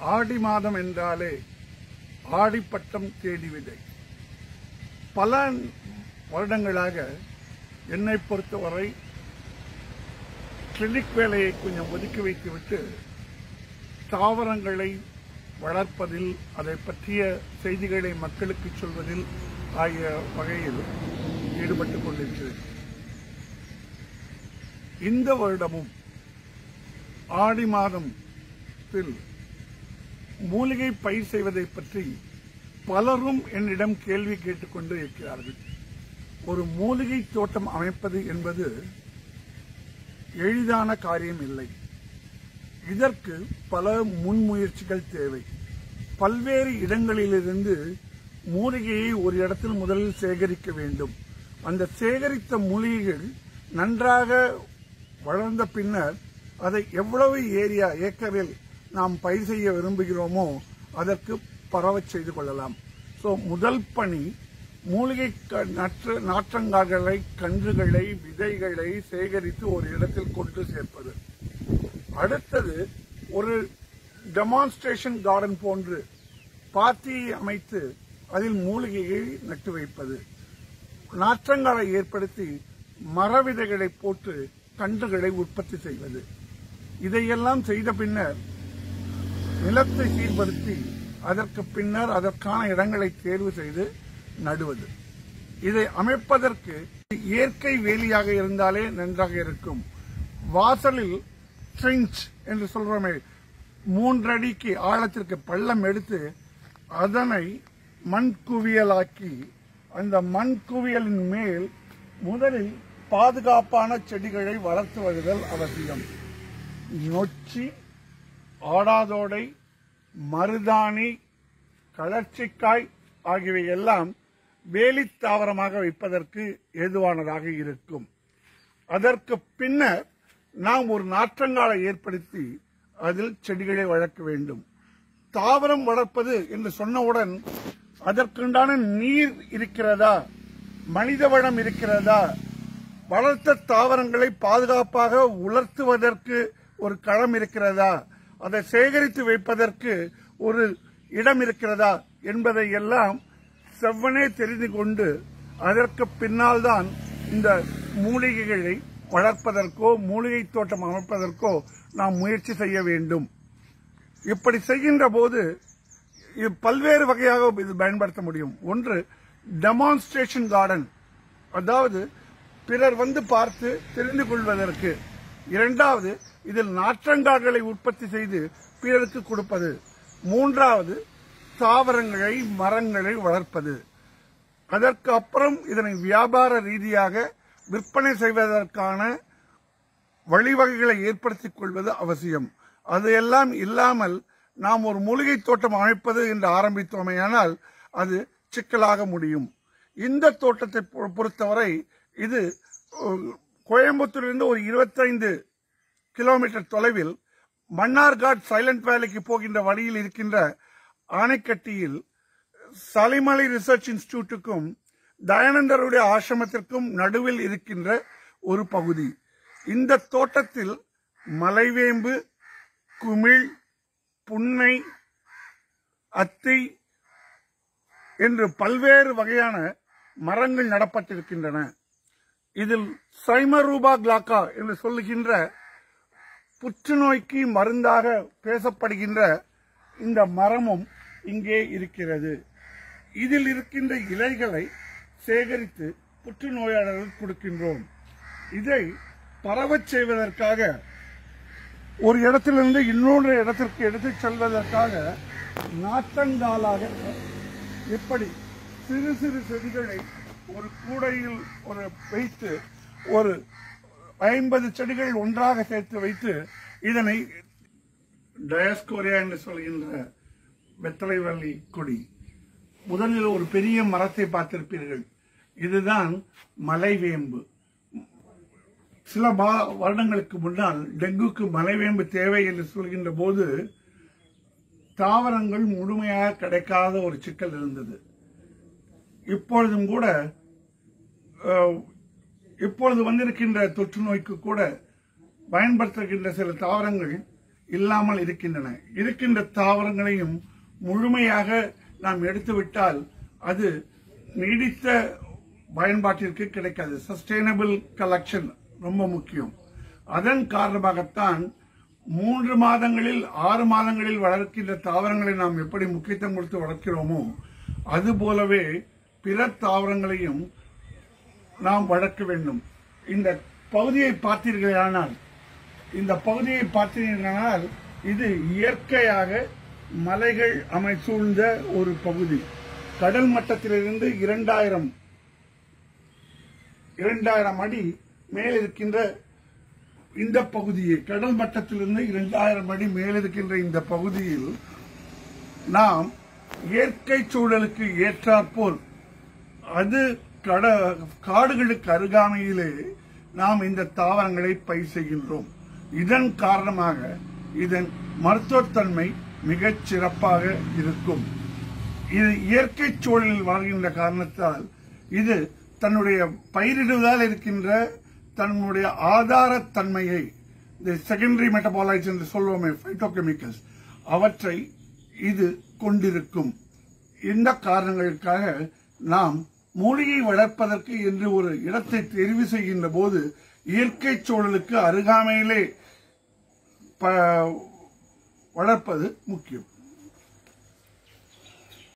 ஆடி மாதம் என்றாலே ஆடிப்பட்டம் தேடி விதை பல வருடங்களாக என்னை பொறுத்தவரை கிளினிக் வேலையை கொஞ்சம் ஒதுக்கி வைத்துவிட்டு தாவரங்களை வளர்ப்பதில் அதை பற்றிய செய்திகளை மக்களுக்கு சொல்வதில் ஆகிய வகையில் ஈடுபட்டுக் கொண்டிருக்கிறேன் இந்த வருடமும் ஆடி மாதத்தில் மூலிகை பயிர் செய்வதை பற்றி பலரும் என்னிடம் கேள்வி கேட்டுக்கொண்டு இருக்கிறார்கள் ஒரு மூலிகை தோட்டம் அமைப்பது என்பது எளிதான காரியம் இல்லை இதற்கு பல முன்முயற்சிகள் தேவை பல்வேறு இடங்களிலிருந்து மூலிகையை ஒரு இடத்தில் முதலில் சேகரிக்க வேண்டும் அந்த சேகரித்த மூலிகைகள் நன்றாக வளர்ந்த பின்னர் அதை எவ்வளவு ஏரியா ஏக்கரில் நாம் பயிர் செய்ய விரும்புகிறோமோ அதற்கு பரவச் செய்து கொள்ளலாம் ஸோ முதல் பணி மூலிகை க- நற்று நாற்றங்கால்களை கன்றுகளை விதைகளை சேகரித்து ஒரு இடத்தில் கொண்டு சேர்ப்பது அடுத்தது ஒரு டெமான்ஸ்ட்ரேஷன் கார்டன் போன்று பாத்தியை அமைத்து அதில் மூலிகையை நட்டு வைப்பது நாற்றங்காலை ஏற்படுத்தி மர விதைகளை போட்டு கன்றுகளை உற்பத்தி செய்வது இதையெல்லாம் செய்த பின்னர் நிலத்தை சீர்படுத்தி அதற்கு பின்னர் அதற்கான இடங்களை தேர்வு செய்து நடுவது இதை அமைப்பதற்கு இயற்கை வேலியாக இருந்தாலே நன்றாக இருக்கும் வாசலில் ட்ரெஞ்ச் என்று சொல்றோமே மூன்றடிக்கு ஆழத்திற்கு பள்ளம் எடுத்து அதனை மண் குவியலாக்கி அந்த மண் குவியலின் மேல் முதலில் பாதுகாப்பான செடிகளை வளர்த்து வருதல் அவசியம் நொச்சி ஆடாதோடை மருதாணி கலர்ச்சிக்காய் ஆகியவை எல்லாம் வேலித் தாவரமாக வைப்பதற்கு ஏதுவானதாக இருக்கும் அதற்கு பின்னர் நாம் ஒரு நாற்றங்காலை ஏற்படுத்தி அதில் செடிகளை வளர்க்க வேண்டும் தாவரம் வளர்ப்பது என்று சொன்னவுடன் அதற்குண்டான நீர் இருக்கிறதா மனித வளம் இருக்கிறதா வளர்த்த தாவரங்களை பாதுகாப்பாக உலர்த்துவதற்கு ஒரு களம் இருக்கிறதா அதை சேகரித்து வைப்பதற்கு ஒரு இடம் இருக்கிறதா என்பதை எல்லாம் செவ்வனே தெரிந்து கொண்டு அதற்கு பின்னால் தான் இந்த மூலிகைகளை வளர்ப்பதற்கோ மூலிகை தோட்டம் அமைப்பதற்கோ நாம் முயற்சி செய்ய வேண்டும் இப்படி செய்கின்ற போது இது பல்வேறு வகையாக இது பயன்படுத்த முடியும் ஒன்று டெமான்ஸ்ட்ரேஷன் கார்டன் அதாவது பிறர் வந்து பார்த்து தெரிந்து கொள்வதற்கு இரண்டாவது இதில் நாற்றங்கால்களை உற்பத்தி செய்து பிறருக்கு கொடுப்பது மூன்றாவது தாவரங்களை மரங்களை வளர்ப்பது அதற்கு அப்புறம் இதனை வியாபார ரீதியாக விற்பனை செய்வதற்கான வழிவகைகளை ஏற்படுத்திக் கொள்வது அவசியம் அதையெல்லாம் இல்லாமல் நாம் ஒரு மூலிகை தோட்டம் அமைப்பது என்று ஆரம்பித்தோமேயானால் அது சிக்கலாக முடியும் இந்த தோட்டத்தை பொ- பொறுத்தவரை இது அஹ், கோயம்புத்தூரிலிருந்து ஒரு 25 கிலோமீட்டர் தொலைவில் மன்னார்காட் சைலண்ட் வேலிக்கு போகின்ற வழியில் இருக்கின்ற ஆனைக்கட்டியில் சலிமலை ரிசர்ச் இன்ஸ்டிடியூட்டுக்கும் தயானந்தருடைய ஆசிரமத்திற்கும் நடுவில் இருக்கின்ற ஒரு பகுதி இந்த தோட்டத்தில் மலைவேம்பு குமிழ் புன்னை அத்தி என்று பல்வேறு வகையான மரங்கள் நடப்பட்டிருக்கின்றன இதில் சைமரூபா கிளாக்கா என்று சொல்லுகின்ற புற்றுநோய்க்கு மருந்தாக பேசப்படுகின்ற இந்த மரமும் இங்கே இருக்கிறது இதில் இருக்கின்ற இலைகளை சேகரித்து புற்றுநோயாளர்களுக்கு கொடுக்கின்றோம் இதை பரவச் செய்வதற்காக ஒரு இடத்திலிருந்து இன்னொரு இடத்திற்கு எடுத்துச் செல்வதற்காக நாற்றங்காலாக எப்படி சிறு சிறு செடிகளை ஒரு கூடையில் ஒரு வைத்து ஒரு ஐம்பது செடிகள் ஒன்றாக சேர்த்து வைத்து இதனை டயஸ்கோரியா என்று சொல்கின்ற வெத்தலைவள்ளி கொடி முதலில் ஒரு பெரிய மரத்தை பார்த்திருப்பீர்கள் இதுதான் மலைவேம்பு சில பா- வருடங்களுக்கு முன்னால் டெங்குக்கு மலைவேம்பு தேவை என்று சொல்கின்ற போது தாவரங்கள் முழுமையாக கிடைக்காத ஒரு சிக்கல் இருந்தது இப்பொழுதும் கூட அஹ், இப்பொழுது வந்திருக்கின்ற தொற்று நோய்க்கு கூட பயன்படுத்துகின்ற சில தாவரங்கள் இல்லாமல் இருக்கின்றன இருக்கின்ற தாவரங்களையும் முழுமையாக நாம் எடுத்துவிட்டால் அது நீடித்த பயன்பாட்டிற்கு கிடைக்காது சஸ்டைனபிள் கலெக்ஷன் ரொம்ப முக்கியம் அதன் காரணமாகத்தான் மூன்று மாதங்களில் ஆறு மாதங்களில் வளர்க்கின்ற தாவரங்களை நாம் எப்படி முக்கியத்துவம் கொடுத்து வளர்க்கிறோமோ அதுபோலவே பிற தாவரங்களையும் நாம் வளர்க்க வேண்டும் இந்த பகுதியை பார்த்தீர்களானால் இந்த பகுதியை பார்த்தீர்களானால் இது இயற்கையாக மலைகள் அமை சூழ்ந்த ஒரு பகுதி கடல் மட்டத்திலிருந்து இரண்டாயிரம் இரண்டாயிரம் அடி மேல் இருக்கின்ற இந்த பகுதியை கடல் மட்டத்திலிருந்து இரண்டாயிரம் அடி மேல் இருக்கின்ற இந்த பகுதியில் நாம் இயற்கை சூழலுக்கு ஏற்றாற்போல் அது கட காடுகளுக்கு அருகாமையிலே நாம் இந்த தாவரங்களை பயிர் செய்கின்றோம் இதன் காரணமாக இதன் மருத்துவத்தன்மை மிகச் சிறப்பாக இருக்கும் இது இயற்கை சூழலில் வாழ்கின்ற காரணத்தால் இது தன்னுடைய பயிரிடுவதால் இருக்கின்ற தன்னுடைய ஆதாரத்தன்மையை இந்த செகண்டரி மெட்டபாலைட்ஸ் என்று சொல்வோமே பைட்டோகெமிக்கல்ஸ் அவற்றை இது கொண்டிருக்கும் இந்த காரணங்களுக்காக நாம் மூலிகை வளர்ப்பதற்கு என்று ஒரு இடத்தை தெரிவு செய்கின்ற போது இயற்கை சூழலுக்கு அருகாமையிலே ப- வளர்ப்பது முக்கியம்